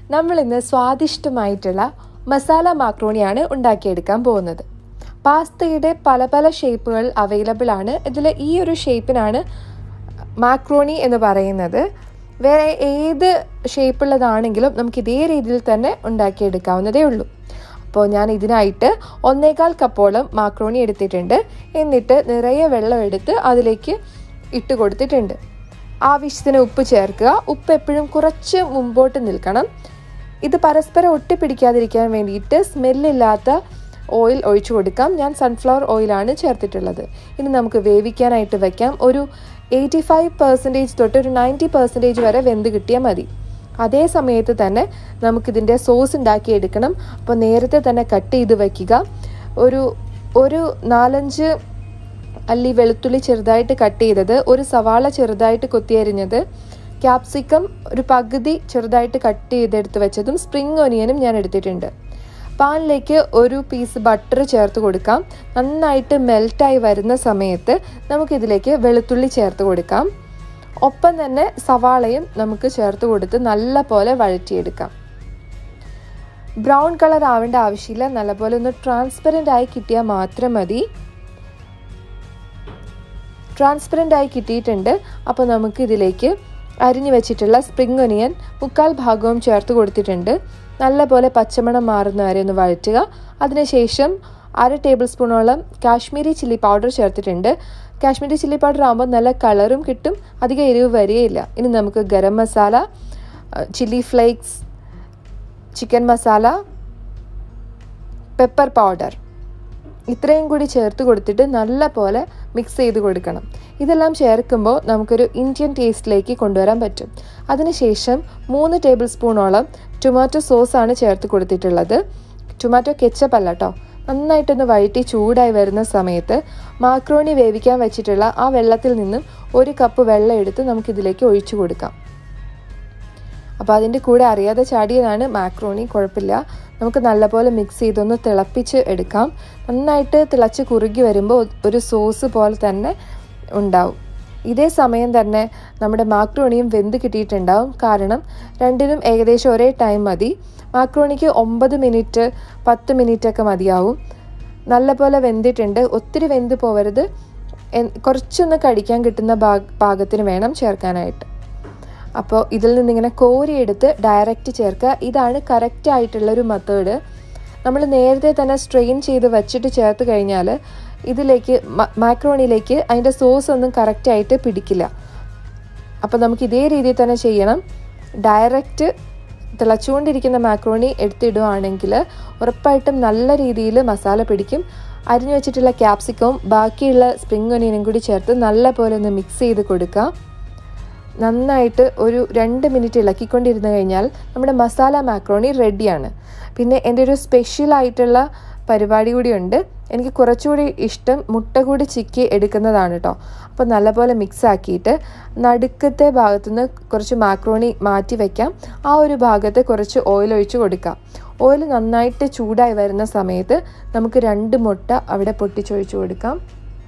നമ്മൾ ഇന്ന് സ്വാദിഷ്ടമായിട്ടുള്ള മസാല മാക്രോണിയാണ് ഉണ്ടാക്കിയെടുക്കാൻ പോകുന്നത് പാസ്തയുടെ പല പല ഷേപ്പുകൾ അവൈലബിൾ ആണ് ഇതിൽ ഈ ഒരു ഷേപ്പിനാണ് മാക്രോണി എന്ന് പറയുന്നത് വേറെ ഏത് ഷേപ്പുള്ളതാണെങ്കിലും നമുക്ക് ഇതേ രീതിയിൽ തന്നെ ഉണ്ടാക്കിയെടുക്കാവുന്നതേ ഉള്ളൂ അപ്പോൾ ഞാൻ ഇതിനായിട്ട് ഒന്നേകാൽ കപ്പോളം മാക്രോണി എടുത്തിട്ടുണ്ട് എന്നിട്ട് നിറയെ വെള്ളം എടുത്ത് അതിലേക്ക് ഇട്ട് കൊടുത്തിട്ടുണ്ട് ആവശ്യത്തിന് ഉപ്പ് ചേർക്കുക ഉപ്പ് എപ്പോഴും കുറച്ച് മുമ്പോട്ട് നിൽക്കണം ഇത് പരസ്പരം ഒട്ടിപ്പിടിക്കാതിരിക്കാൻ വേണ്ടിയിട്ട് സ്മെല്ലില്ലാത്ത ഓയിൽ ഒഴിച്ചു കൊടുക്കാം ഞാൻ സൺഫ്ലവർ ഓയിലാണ് ചേർത്തിട്ടുള്ളത് ഇനി നമുക്ക് വേവിക്കാനായിട്ട് വയ്ക്കാം ഒരു എയ്റ്റി ഫൈവ് പെർസെൻറ്റേജ് തൊട്ട് ഒരു നയൻറ്റി പെർസെൻറ്റേജ് വരെ വെന്ത് കിട്ടിയാൽ മതി അതേ സമയത്ത് തന്നെ നമുക്കിതിൻ്റെ സോസ് ഉണ്ടാക്കിയെടുക്കണം അപ്പോൾ നേരത്തെ തന്നെ കട്ട് ചെയ്ത് വയ്ക്കുക ഒരു ഒരു നാലഞ്ച് അല്ലി വെളുത്തുള്ളി ചെറുതായിട്ട് കട്ട് ചെയ്തത് ഒരു സവാള ചെറുതായിട്ട് കൊത്തിയരിഞ്ഞത് ക്യാപ്സിക്കം ഒരു പകുതി ചെറുതായിട്ട് കട്ട് ചെയ്തെടുത്ത് വെച്ചതും സ്പ്രിങ് ഒനിയനും ഞാൻ എടുത്തിട്ടുണ്ട് പാനിലേക്ക് ഒരു പീസ് ബട്ടർ ചേർത്ത് കൊടുക്കാം നന്നായിട്ട് മെൽറ്റായി വരുന്ന സമയത്ത് നമുക്കിതിലേക്ക് വെളുത്തുള്ളി ചേർത്ത് കൊടുക്കാം ഒപ്പം തന്നെ സവാളയും നമുക്ക് ചേർത്ത് കൊടുത്ത് നല്ല പോലെ വഴറ്റിയെടുക്കാം ബ്രൗൺ കളർ ആവേണ്ട ആവശ്യമില്ല നല്ലപോലെ ഒന്ന് ട്രാൻസ്പെറൻ്റ് ആയി കിട്ടിയാൽ മാത്രം മതി ട്രാൻസ്പെറൻ്റ് ആയി കിട്ടിയിട്ടുണ്ട് അപ്പോൾ നമുക്ക് ഇതിലേക്ക് അരിഞ്ഞു വെച്ചിട്ടുള്ള സ്പ്രിംഗ് ഒനിയൻ മുക്കാൽ ഭാഗവും ചേർത്ത് കൊടുത്തിട്ടുണ്ട് നല്ലപോലെ പച്ചമണം മാറുന്ന വരെ ഒന്ന് വഴറ്റുക അതിനുശേഷം അര ടേബിൾ സ്പൂണോളം കാശ്മീരി ചില്ലി പൗഡർ ചേർത്തിട്ടുണ്ട് കാശ്മീരി ചില്ലി പൗഡർ ആകുമ്പോൾ നല്ല കളറും കിട്ടും അധികം എരിവ് വരികയില്ല ഇനി നമുക്ക് garam masala chilli flakes chicken masala pepper powder ഇത്രയും കൂടി ചേർത്ത് കൊടുത്തിട്ട് നല്ല പോലെ മിക്സ് ചെയ്ത് കൊടുക്കണം ഇതെല്ലാം ചേർക്കുമ്പോൾ നമുക്കൊരു ഇന്ത്യൻ ടേസ്റ്റിലേക്ക് കൊണ്ടുവരാൻ പറ്റും അതിനുശേഷം മൂന്ന് ടേബിൾ സ്പൂണോളം ടൊമാറ്റോ സോസാണ് ചേർത്ത് കൊടുത്തിട്ടുള്ളത് ടൊമാറ്റോ കെച്ചപ്പ് അല്ല കേട്ടോ നന്നായിട്ടൊന്ന് വഴറ്റി ചൂടായി വരുന്ന സമയത്ത് മാക്രോണി വേവിക്കാൻ വെച്ചിട്ടുള്ള ആ വെള്ളത്തിൽ നിന്നും ഒരു കപ്പ് വെള്ളം എടുത്ത് നമുക്കിതിലേക്ക് ഒഴിച്ചു കൊടുക്കാം അപ്പോൾ അതിൻ്റെ കൂടെ അറിയാതെ ചാടിയതാണ് മാക്രോണി കുഴപ്പമില്ല നമുക്ക് നല്ലപോലെ മിക്സ് ചെയ്തൊന്ന് തിളപ്പിച്ച് എടുക്കാം നന്നായിട്ട് തിളച്ച് കുറുകി വരുമ്പോൾ ഒരു സോസ് പോലെ തന്നെ ഉണ്ടാവും ഇതേ സമയം തന്നെ നമ്മുടെ മാക്രോണിയും വെന്ത് കിട്ടിയിട്ടുണ്ടാവും കാരണം രണ്ടിനും ഏകദേശം ഒരേ ടൈം മതി മാക്രോണിക്ക് ഒമ്പത് മിനിറ്റ് പത്ത് മിനിറ്റ് ഒക്കെ മതിയാവും നല്ലപോലെ വെന്തിട്ടുണ്ട് ഒത്തിരി വെന്ത് പോവരുത് കുറച്ചൊന്ന് കടിക്കാൻ കിട്ടുന്ന പാകത്തിന് വേണം ചേർക്കാനായിട്ട് അപ്പോൾ ഇതിൽ നിന്നിങ്ങനെ കോരിയെടുത്ത് ഡയറക്റ്റ് ചേർക്കുക ഇതാണ് കറക്റ്റ് ആയിട്ടുള്ളൊരു മെത്തേഡ് നമ്മൾ നേരത്തെ തന്നെ സ്ട്രെയിൻ ചെയ്ത് വെച്ചിട്ട് ചേർത്ത് കഴിഞ്ഞാൽ ഇതിലേക്ക് മാക്രോണിയിലേക്ക് അതിൻ്റെ സോസ് ഒന്നും കറക്റ്റായിട്ട് പിടിക്കില്ല അപ്പോൾ നമുക്ക് ഇതേ രീതിയിൽ തന്നെ ചെയ്യണം ഡയറക്റ്റ് തിളച്ചുകൊണ്ടിരിക്കുന്ന മാക്രോണി എടുത്തിടുകയാണെങ്കിൽ ഉറപ്പായിട്ടും നല്ല രീതിയിൽ മസാല പിടിക്കും അരിഞ്ഞു വെച്ചിട്ടുള്ള ക്യാപ്സിക്കവും ബാക്കിയുള്ള സ്പ്രിംഗ് ഒനിയനും കൂടി ചേർത്ത് നല്ല പോലെ ഒന്ന് മിക്സ് ചെയ്ത് കൊടുക്കുക നന്നായിട്ട് ഒരു രണ്ട് മിനിറ്റ് ഇളക്കിക്കൊണ്ടിരുന്ന് കഴിഞ്ഞാൽ നമ്മുടെ മസാല മാക്രോണി റെഡിയാണ് പിന്നെ എൻ്റെ ഒരു സ്പെഷ്യൽ ആയിട്ടുള്ള പരിപാടി കൂടിയുണ്ട് എനിക്ക് കുറച്ചുകൂടി ഇഷ്ടം മുട്ട കൂടി ചിക്കി എടുക്കുന്നതാണ് കേട്ടോ അപ്പോൾ നല്ലപോലെ മിക്സ് ആക്കിയിട്ട് നടുക്കത്തെ ഭാഗത്തുനിന്ന് കുറച്ച് മാക്രോണി മാറ്റി വയ്ക്കാം ആ ഒരു ഭാഗത്ത് കുറച്ച് ഓയിൽ ഒഴിച്ച് കൊടുക്കാം ഓയിൽ നന്നായിട്ട് ചൂടായി വരുന്ന സമയത്ത് നമുക്ക് രണ്ട് മുട്ട അവിടെ പൊട്ടിച്ചൊഴിച്ച് കൊടുക്കാം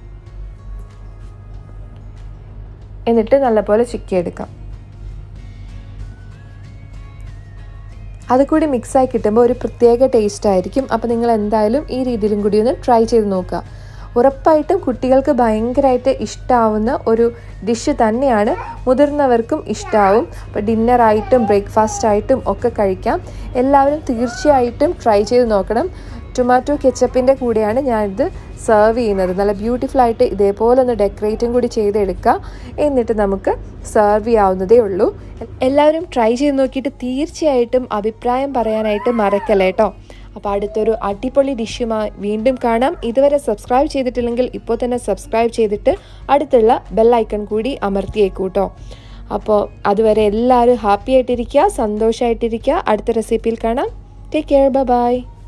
എന്നിട്ട് നല്ലപോലെ ചിക്കിയെടുക്കാം അത് കൂടി മിക്സായി കിട്ടുമ്പോൾ ഒരു പ്രത്യേക ടേസ്റ്റ് ആയിരിക്കും അപ്പോൾ നിങ്ങൾ എന്തായാലും ഈ രീതിയിലും കൂടി ഒന്ന് ട്രൈ ചെയ്ത് നോക്കുക ഉറപ്പായിട്ടും കുട്ടികൾക്ക് ഭയങ്കരമായിട്ട് ഇഷ്ടമാവുന്ന ഒരു ഡിഷ് തന്നെയാണ് മുതിർന്നവർക്കും ഇഷ്ടമാവും അപ്പോൾ ഡിന്നറായിട്ടും ബ്രേക്ക്ഫാസ്റ്റ് ആയിട്ടും ഒക്കെ കഴിക്കാം എല്ലാവരും തീർച്ചയായിട്ടും ട്രൈ ചെയ്ത് നോക്കണം ടൊമാറ്റോ കെച്ചപ്പിൻ്റെ കൂടെയാണ് ഞാനിത് സെർവ് ചെയ്യുന്നത് നല്ല ബ്യൂട്ടിഫുൾ ആയിട്ട് ഇതേപോലെ ഒന്ന് ഡെക്കറേറ്റും കൂടി ചെയ്തെടുക്കുക എന്നിട്ട് നമുക്ക് സെർവ് ചെയ്യാവുന്നതേ ഉള്ളൂ എല്ലാവരും ട്രൈ ചെയ്ത് നോക്കിയിട്ട് തീർച്ചയായിട്ടും അഭിപ്രായം പറയാനായിട്ട് മറക്കല്ലേ കേട്ടോ അപ്പോൾ അടുത്തൊരു അടിപൊളി ഡിഷുമായി വീണ്ടും കാണാം ഇതുവരെ സബ്സ്ക്രൈബ് ചെയ്തിട്ടില്ലെങ്കിൽ ഇപ്പോൾ തന്നെ സബ്സ്ക്രൈബ് ചെയ്തിട്ട് അടുത്തുള്ള ബെല്ലൈക്കൺ കൂടി അമർത്തിയേക്കൂട്ടോ അപ്പോൾ അതുവരെ എല്ലാവരും ഹാപ്പി ആയിട്ടിരിക്കുക സന്തോഷമായിട്ടിരിക്കുക അടുത്ത റെസിപ്പിയിൽ കാണാം ടേക്ക് കെയർ ബൈ